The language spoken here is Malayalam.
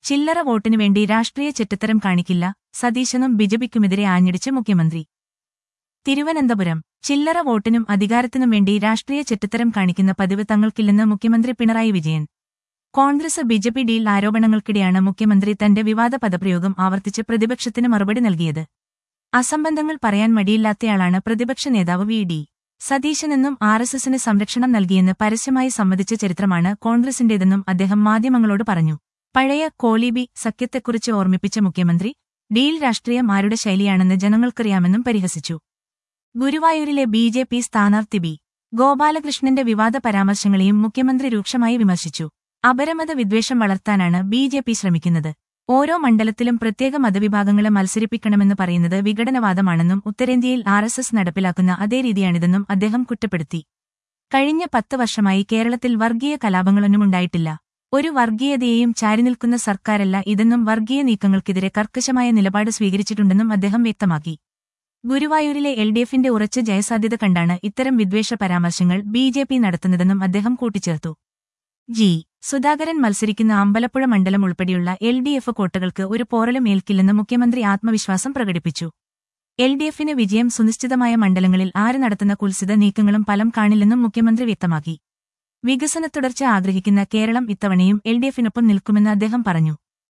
ചില്ലറ വോട്ടിനു വേണ്ടി രാഷ്ട്രീയ ചെറ്റത്തരം കാണിക്കില്ല സതീശനും ബിജെപിക്കുമെതിരെ ആഞ്ഞടിച്ച് മുഖ്യമന്ത്രി തിരുവനന്തപുരം ചില്ലറ വോട്ടിനും അധികാരത്തിനും വേണ്ടി രാഷ്ട്രീയ ചെറ്റത്തരം കാണിക്കുന്ന പതിവ് തങ്ങൾക്കില്ലെന്ന് മുഖ്യമന്ത്രി പിണറായി വിജയൻ കോൺഗ്രസ് ബിജെപി ഡീൽ ആരോപണങ്ങൾക്കിടെയാണ് മുഖ്യമന്ത്രി തന്റെ വിവാദ പദപ്രയോഗം ആവർത്തിച്ച് പ്രതിപക്ഷത്തിന് മറുപടി നൽകിയത് അസംബന്ധങ്ങൾ പറയാൻ മടിയില്ലാത്തയാളാണ് പ്രതിപക്ഷ നേതാവ് വി ഡി സതീശനെന്നും ആർ എസ് എസിന് സംരക്ഷണം നൽകിയെന്ന് പരസ്യമായി സമ്മതിച്ച ചരിത്രമാണ് കോൺഗ്രസിന്റേതെന്നും അദ്ദേഹം മാധ്യമങ്ങളോട് പറഞ്ഞു പഴയ കോലീബി സഖ്യത്തെക്കുറിച്ച് ഓർമ്മിപ്പിച്ച മുഖ്യമന്ത്രി ഡീൽ രാഷ്ട്രീയം ആരുടെ ശൈലിയാണെന്ന് ജനങ്ങൾക്കറിയാമെന്നും പരിഹസിച്ചു ഗുരുവായൂരിലെ ബി ജെ പി സ്ഥാനാർത്ഥി ബി ഗോപാലകൃഷ്ണന്റെ വിവാദ പരാമർശങ്ങളെയും മുഖ്യമന്ത്രി രൂക്ഷമായി വിമർശിച്ചു അപരമത വിദ്വേഷം വളർത്താനാണ് ബി ജെ പി ശ്രമിക്കുന്നത് ഓരോ മണ്ഡലത്തിലും പ്രത്യേക മതവിഭാഗങ്ങളെ മത്സരിപ്പിക്കണമെന്ന് പറയുന്നത് വിഘടനവാദമാണെന്നും ഉത്തരേന്ത്യയിൽ ആർ എസ് എസ് നടപ്പിലാക്കുന്ന അതേ രീതിയാണിതെന്നും അദ്ദേഹം കുറ്റപ്പെടുത്തി കഴിഞ്ഞ പത്ത് വർഷമായി കേരളത്തിൽ വർഗീയ കലാപങ്ങളൊന്നുമുണ്ടായിട്ടില്ല ഒരു വർഗീയതയെയും ചാരിനിൽക്കുന്ന സർക്കാരല്ല ഇതെന്നും വർഗീയ നീക്കങ്ങൾക്കെതിരെ കർക്കശമായ നിലപാട് സ്വീകരിച്ചിട്ടുണ്ടെന്നും അദ്ദേഹം വ്യക്തമാക്കി ഗുരുവായൂരിലെ എൽ ഡി എഫിന്റെ ഉറച്ച ജയസാധ്യത കണ്ടാണ് ഇത്തരം വിദ്വേഷ പരാമർശങ്ങൾ ബി ജെ പി നടത്തുന്നതെന്നും അദ്ദേഹം കൂട്ടിച്ചേർത്തു ജി സുധാകരൻ മത്സരിക്കുന്ന അമ്പലപ്പുഴ മണ്ഡലം ഉൾപ്പെടെയുള്ള എൽ ഡി എഫ് കോട്ടകൾക്ക് ഒരു പോറലും ഏൽക്കില്ലെന്ന് മുഖ്യമന്ത്രി ആത്മവിശ്വാസം പ്രകടിപ്പിച്ചു എൽ ഡി എഫിന് വിജയം സുനിശ്ചിതമായ മണ്ഡലങ്ങളിൽ ആര് നടത്തുന്ന കുൽസിത നീക്കങ്ങളും ഫലം കാണില്ലെന്നും മുഖ്യമന്ത്രി വ്യക്തമാക്കി വികസന തുടർച്ച ആഗ്രഹിക്കുന്ന കേരളം ഇത്തവണയും എൽ ഡി എഫിനൊപ്പം നിൽക്കുമെന്ന് അദ്ദേഹം പറഞ്ഞു